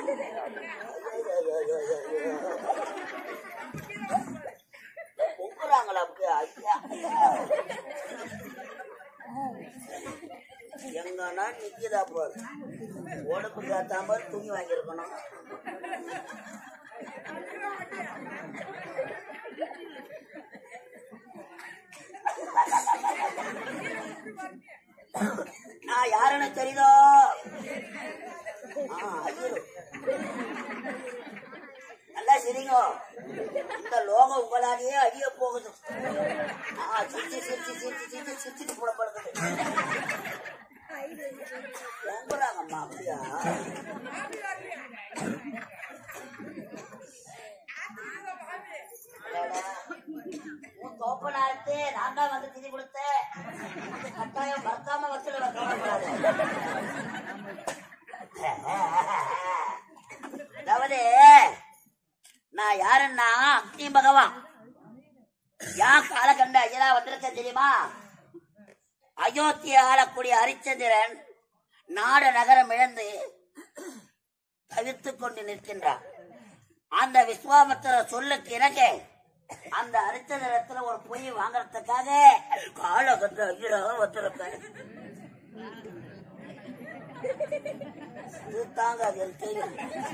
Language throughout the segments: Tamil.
கும்புறாங்களா அப்படியே ஐயா எங்கன்னா நிக்குதா போது உடம்புக்கு ஏத்த மாதிரி துணி வாங்கியிருக்கணும் நான் யாருன்னு தெரியுதோ ஆ, ஐயோ. நல்லா சரிங்க இந்த லோகம் உங்களாலேயே அழிய போகுது ஆ, சிரிச்சு சிரிச்சு சிரிச்சு சிரிச்சு சிரிச்சுட்டு புறப்படுது நம்புறாங்கம்மா அப்படியா அடடா. உன் தோப்பனார்த்து நான் தான் வந்து திதி கொடுத்தேன் அது கட்டாயம் மறக்காம வச்சுல கவலைப்படாது அதாவது நான் யாருன்னா அக்னி பகவான் யான் காலகண்ட ஐயரா வந்திருக்கேன் தெரியுமா அயோத்தியை ஆளக்கூடிய ஹரிச்சந்திரன் நாடு நகரம் இழந்து தவித்துக் கொண்டு நிற்கின்றார் அந்த விஸ்வாமித்திர சொல்லுக்கு இணங்க அந்த ஹரிச்சந்திரத்துல ஒரு பொய் வாங்குறதுக்காக காலகண்ட ஐயரா வந்திருக்கேன் இது தாங்க அது எனக்கு தெரியும்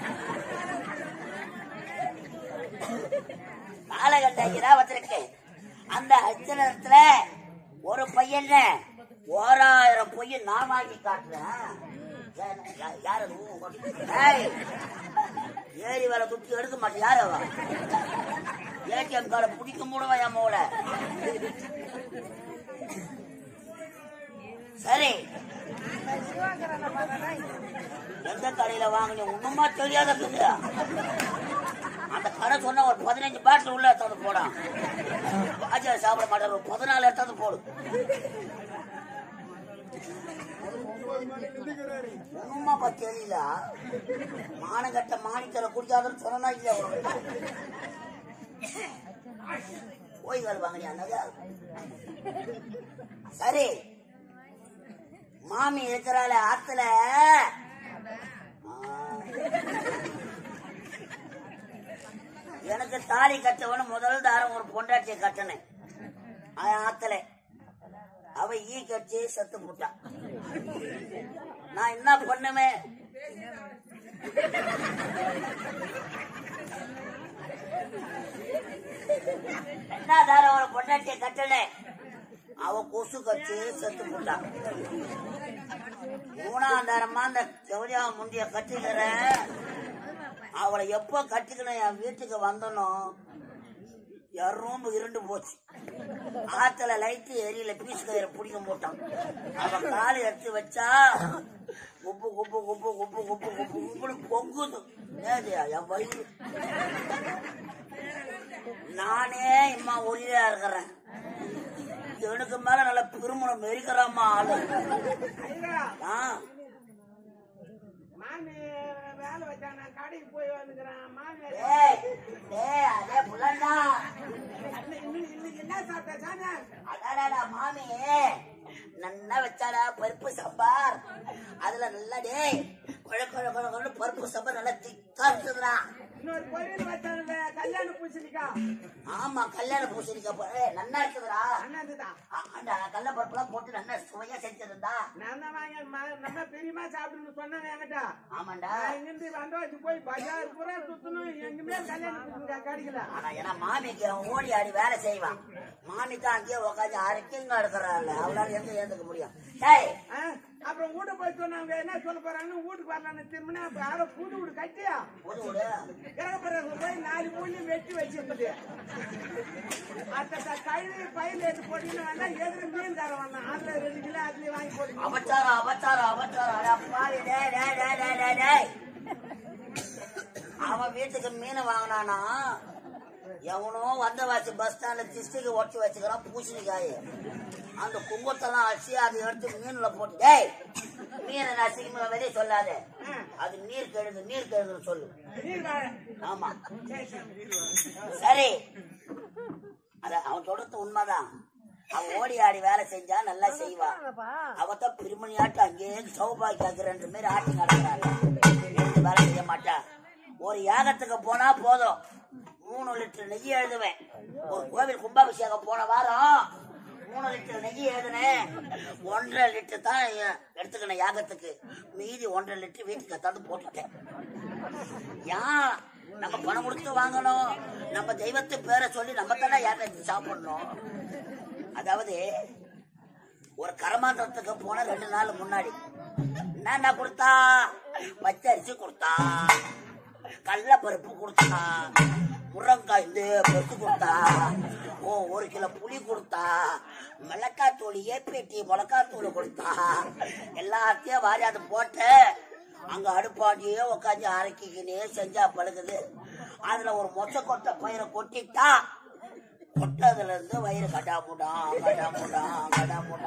காலகண்ட ஐயரா வந்திருக்கேன் அந்த அச்சனத்துல ஒரு பையன் ஓராயிரம் பொய்ய நான் வாங்கி காட்டுறேன் யா- யா- யார் அது? ஊ, ஊ. ஏய், ஏரி வேலை குத்தி எடுக்க மாட்டேன் யார் அவ ஏடிஎம் கார்டை பிடிக்க முடிவா என் மூளை சரி எந்த கடையில வாங்கின ஒண்ணுமா தெரியாத பிள்ளை அந்த கடை சொன்ன ஒரு பதினஞ்சு பாட்டில் உள்ள எடுத்தாந்து போடான் பாஜா சாப்பிட மாட்டார் ஒரு பதினாலு எடுத்தாந்து போடு ஒண்ணுமாப்பா தெரியல மானங்கட்ட மாணிக்கரை குடிக்காதுன்னு சொன்னா இல்லையா உனக்கு ஓய்வாள் வாங்கினியா நகை சரி மாமி இருக்கிறாள ஆத்துல ஆ. எனக்கு தாலி கட்டவனு முதல் தாரம் ஒரு பொண்டாட்டியை கட்டினேன் அவன் ஆத்தல அவ ஈ கட்சி செத்து போட்டான் நான் என்ன பண்ணுவேன் என்ன தாரம் ஒரு பொண்டாட்டியை கட்டினேன் அவ கொசு கட்சி செத்து போட்டான் மூணாம் தாரமா அந்த செவடியா முண்டிய கட்டிக்கிறேன் அவளை எப்போ கட்டிக்கணும் என் வீட்டுக்கு வந்தனோ என் ரூம் இருண்டு போச்சு ஆத்துல லைட்டு எரியல பீஸ் கயிறு பிடிக்க போட்டான் அவன் காலை எடுத்து வச்சா குப்பு குப்பு குப்பு குப்பு குப்பு குப்பு குப்புன்னு பொங்குது ஏது என் வயிறு நானே இம்மா ஒளியா இருக்கிறேன் எனக்கு மேல நல்ல பெருமணம் மெரிக்கிறாம்மா ஆளு ஆ மாமி வேலை வச்சாங்க கடைக்கு போய் வந்துக்கிறேன் மாமி டேய், டேய், அதே புள்ளண்டா. இன்னைக்கு இன்னைக்கு என்ன சாப்பிட்ட சாமி அடாடாடா, மாமி நல்லா வச்சாடா பருப்பு சாம்பார் அதுல நல்லா டேய் கொழ கொழ கொழ கொழ பருப்பு சாம்பார் நல்லா திக்கா இருக்குதுடா இன்னொரு பொரியல் வச்சானுங்க கல்யாண பூசணிக்கா ஆமா கல்யாண பூசணிக்காய் போ- ஏய், நல்லா இருக்குதுடா அண்ணாந்து தான் ஆண்டா கடல பருப்புலாம் போட்டு நல்லா சுவையா செஞ்சிருந்தா நான் தான் வாங்கி ம- நம்ம பெரியமா சாப்பிடணும்னு சொன்னாங்க என்கிட்ட ஆமாண்டா நான் இங்கிருந்து வந்தவாச்சு போய் பஜார் பூரா சுத்தணும் எங்குமே கல்யாண பூசணிக்கா கிடைக்கல ஆனா ஏன்னா மாமிக்கு அவன் ஓடி ஆடி வேலை செய்வான் மாமி தான் அங்கேயே உட்காந்து அரைக்கிங்க எடுக்கிறாள் அவளால எங்க ஏந்துக்க முடியும் டேய் ஆ, அப்புறம் வீட்டை போய் சொன்னாங்க என்ன சொல்ல போறாங்கன்னு வீட்டுக்கு வரலான்னு திரும்பினா அப்ப யாரோ புது வீடு கட்டியா புது வீடு கிரகப்பிரவேசம் போய் நாலு மூலையும் வெட்டி வச்சிருந்தது அத்த கழுவி பயிர் எடுத்து போட்டீங்கன்னா வேணா எதிர மீன் தர வந்தான் அதுல ரெண்டு கிலோ அதுலயே வாங்கி போடுங்க அபச்சாரம் அபச்சாரம் அபச்சாரம் அட பாவி, டேய், டேய், டேய், டேய், டேய், டேய். அவன் வீட்டுக்கு மீன் வாங்கினானா எவனோ வந்தவாசி பஸ் ஸ்டாண்ட்ல திஷ்டிக்கு ஒட்டி வச்சுக்கிறான் பூசணிக்காய் அந்த குங்குத்தெல்லாம் அடிச்சு அதை எடுத்து மீன்ல போட்டு டேய் மீனை நசிக்கமா வெளியே சொல்லாத அது நீர் கழுகு நீர் கழுகுன்னு சொல்லு நீர் வாழை ஆமா சரி, சரி. சரி அத அவன் தொடர்ந்து உண்மைதான் அவன் ஓடி ஆடி வேலை செஞ்சா நல்லா செய்வான் அவத்தான் பிரிமணியாட்டு அங்கேயே சௌபாக்கி ஆக்குறன்ற மாதிரி ஆட்டி நடக்கிறாள் வேலை செய்ய மாட்டா ஒரு யாகத்துக்கு போனா போதும் மூணு லிட்டர் நெய் எழுதுவேன் ஒரு கோவில் கும்பாபிஷேகம் போன வாரம் மூணு லிட்டர் நெய் எழுதுனேன் ஒன்றரை லிட்டர் தான் எ- எடுத்துக்கினேன் யாகத்துக்கு மீதி ஒன்றரை லிட்டர் வீட்டுக்கு தந்து போட்டுட்டேன் ஏன் நம்ம பணம் கொடுத்து வாங்கணும் நம்ம தெய்வத்து பேரை சொல்லி நம்ம தானே யாகத்துக்கு சாப்பிடணும் அதாவது ஒரு கரமாந்தத்துக்கு போன ரெண்டு நாள் முன்னாடி என்னென்ன கொடுத்தா பச்சை அரிசி கொடுத்தா கடல பருப்பு கொடுத்தா முருங்காய் இந்த பருப்பு கொடுத்தா ஓ ஒரு கிலோ புளி கொடுத்தா மிளகாத்தூள் ஏபிடி மிளகாத்தூள் கொடுத்தா எல்லாத்தையும் வாரி அதை போட்டு அங்க அடுப்பாண்டியே உட்காந்து அரைக்கிக்கினே செஞ்சா பழுகுது அதுல ஒரு மொச்சை கொட்டை பயிரை கொட்டிட்டா கொட்டதுல இருந்து வயிறு கட்டாமுடா கட்டாமுடா கட்டாமுடா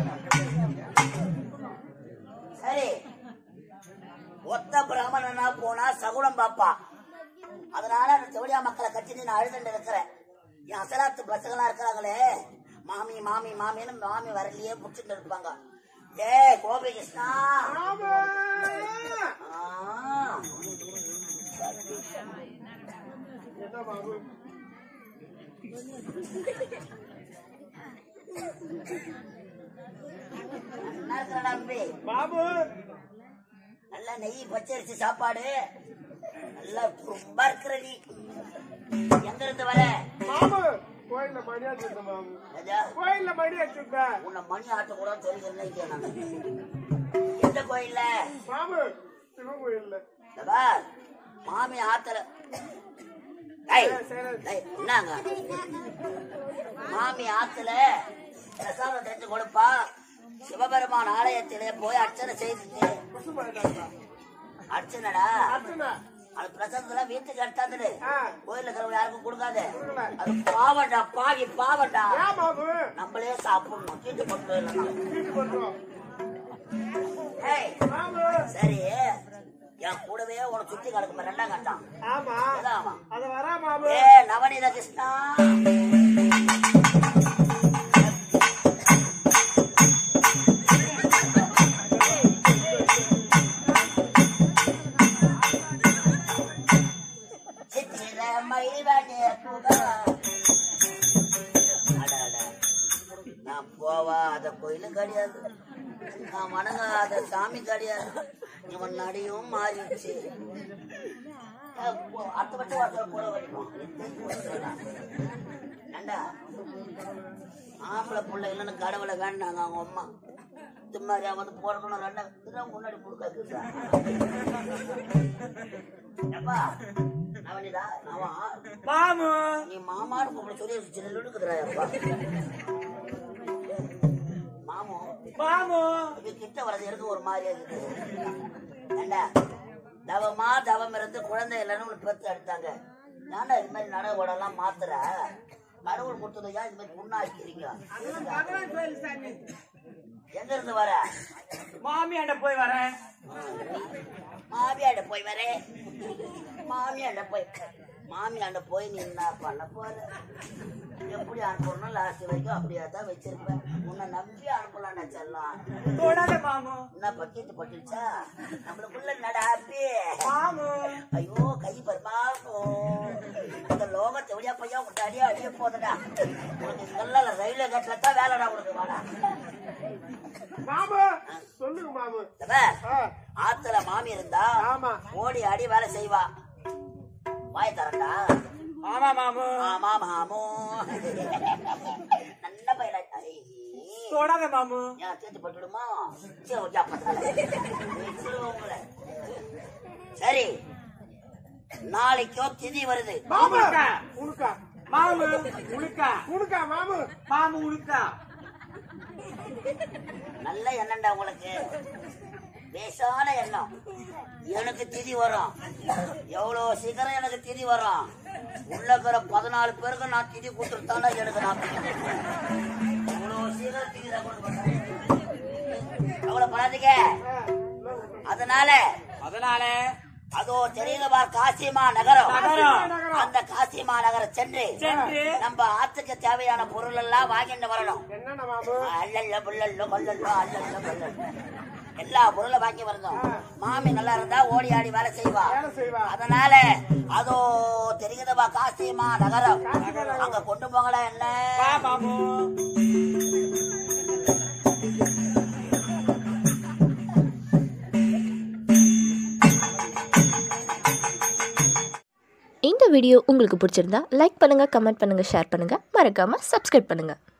சரி ஒத்த பிராமணனா போனா சகுனம் பாப்பா அதனால அந்த செவடியா மக்களை கட்டிட்டு நான் அழுதுட்டு இருக்கிறேன் என் அசலாத்து பசங்களா இருக்கிறாங்களே மாமி மாமி மாமின்னு மாமி வரலையே முடிச்சுட்டு இருப்பாங்க ஏ கோபி கிருஷ்ணா மாமா ஆ. என்ன மாமு நல்லா இருக்கிறடா தம்பி மாமு நல்லா நெய் பச்சரிசி சாப்பாடு நல்லா ரொம்ப இருக்கிற நீ எங்க இருந்து வர மாமு கோயில்ல மணி அடிச்சிருந்த மாமு ராஜா, கோயில்ல மணி அடிச்சிருந்த உன்னை மணி ஆட்ட கூட சொல்லிக்கிறேன் நான் எந்த கோயில்ல மாமு சிவன் கோயில்ல இந்த பார், மாமி ஆத்தல டேய், சரி. டேய், என்னங்க மாமி ஆத்துல பிரசாதம் தெரிஞ்சு கொடுப்பா சிவபெருமான் ஆலயத்திலே போய் அர்ச்சனை செய்து குசு பண்ணிட்டாங்க அர்ச்சனைடா அர்ச்சனை அது பிரசாதத்துல வீட்டுக்கு எடுத்தாந்துடு ஆ. கோயில்ல இருக்கிறவங்க யாருக்கும் கொடுக்காது கொடுக்கல. அது பாவண்டா பாவி பாவண்டா ஏன் மாமு நம்மளே சாப்பிடணும் தீட்டு கொண்டு இல்லைன்னா வீட்டு பண்றோம் ஏய் மாமு சரி என் கூடவே உனக்கு சுத்தி கிடக்குமா ரெண்டாம் கட்டம் ஆமா அதாமா அத வரா மாமு ஏ நவநீத கிருஷ்ணா சித்திர மயில்வனே புகா. அட, அட. நான் போவாத கோயிலும் கிடையாது நான் வணங்காத சாமி கிடையாது இவன் நடியும் மாறிடுச்சு அடுத்த பட்சம் ஒருத்தர் கூட வைப்போம் ஏண்டா ஆம்பளை புள்ள இல்லைன்னு கடவுளை வேண்டாங்க அவங்க அம்மா இது மாதிரியா வந்து போடணும் ரெண்டா இதுதான் முன்னாடி கொடுக்காது எப்பா நவனிதா நவா மாமு நீ மாமான்னு கூப்பிட சொல்லி சின்ன இருக்குதுடா அப்பா மாமு மாமு இது கிட்ட வர்றது எனக்கு ஒரு மாதிரியா இருக்குது ஏண்டா தவமா தவம் இருந்து குழந்தை இல்லைன்னு உனக்கு பெருத்து எடுத்தாங்க ஏன்டா இது மாதிரி நடை எல்லாம் மாத்துற கடவுள் கொடுத்ததையா இது மாதிரி புண்ணாக்கிறீங்க பகவான் கோயில் சாமி எங்க இருந்து வர மாமியாண்ட போய் வரேன் மாமியாண்ட போய் வரே மாமியாண்ட போய் மாமியாண்ட போய் நீ என்ன பண்ண போற எப்படி அனுப்பணும் லாஸ்ட் வரைக்கும் அப்படியே தான் வச்சிருப்பேன் உன்னை நம்பி அனுப்பலாம்டா செல்லாம் தொடாத மாமு என்ன பக்கெட்டு பட்டுச்சா நம்மளுக்குள்ள நட ஹாப்பி மாமு ஐயோ கை பருமா இருக்கும் இந்த லோகத்தை எப்படியா பையா உங்க அடியே அடிய போதுடா உனக்கு இதெல்லாம் ரயில்வே கேட்ல தான் வேலைடா உனக்கு வாடா மாமு சொல்லுங்க மாமு இந்த பார், ஆ, ஆத்துல மாமி இருந்தா ஆமா ஓடி ஆடி வேலை செய்வா வாய் தரண்டா ஆமா மாமு ஆமா மாமோ நல்ல பையடா ஐ. தொடாத மாமு ஏன் தீர்த்து பட்டுடுமா சரி, ஓகே, அப்பத்தால. வச்சிருவோம் உங்களை. சரி நாளைக்கோ திதி வருது மாமு உனக்கா மாமு உனக்கா உனக்கா மாமு மாமு உனக்கா நல்ல எண்ணம்டா உங்களுக்கு லேசான எண்ணம் எனக்கு திதி வரும் எவ்வளவு சீக்கிரம் எனக்கு திதி வரும் உள்ள இருக்கிற பதினாலு பேருக்கு நான் திதி கொடுத்துருத்தாண்டா எனக்கு நான் திதி கொடுப்பேன். எவ்வளவு சீக்கிரம் திதி நான் கொடுப்பேன். எவ்வளவு பண்ணாதீங்க அதனால அதனால அதோ தெரியுது பார் காசிமா நகரம் நகரம். அந்த காசிமா நகரம் சென்று சென்று நம்ம ஆத்துக்கு தேவையான பொருள் எல்லாம் வாங்கிட்டு வரணும் என்னென்ன மாமு அல்லல்ல புல்லல்ல கொல்லல்ல அல்லல்ல கொல்லல்ல எல்லா பொருளும் பாக்கி வரணும் மாமி நல்லா இருந்தா ஓடி ஆடி வேலை செய்வா வேலை செய்வா அதனால அதோ தெரியுதுவா காசிமா நகரம் அங்க கொண்டு போங்களா என்ன வா பாபு இந்த வீடியோ உங்களுக்கு பிடிச்சிருந்தா லைக் பண்ணுங்கள் கமெண்ட் பண்ணுங்கள் ஷேர் பண்ணுங்கள் மறக்காமல் சப்ஸ்கிரைப் பண்ணுங்கள்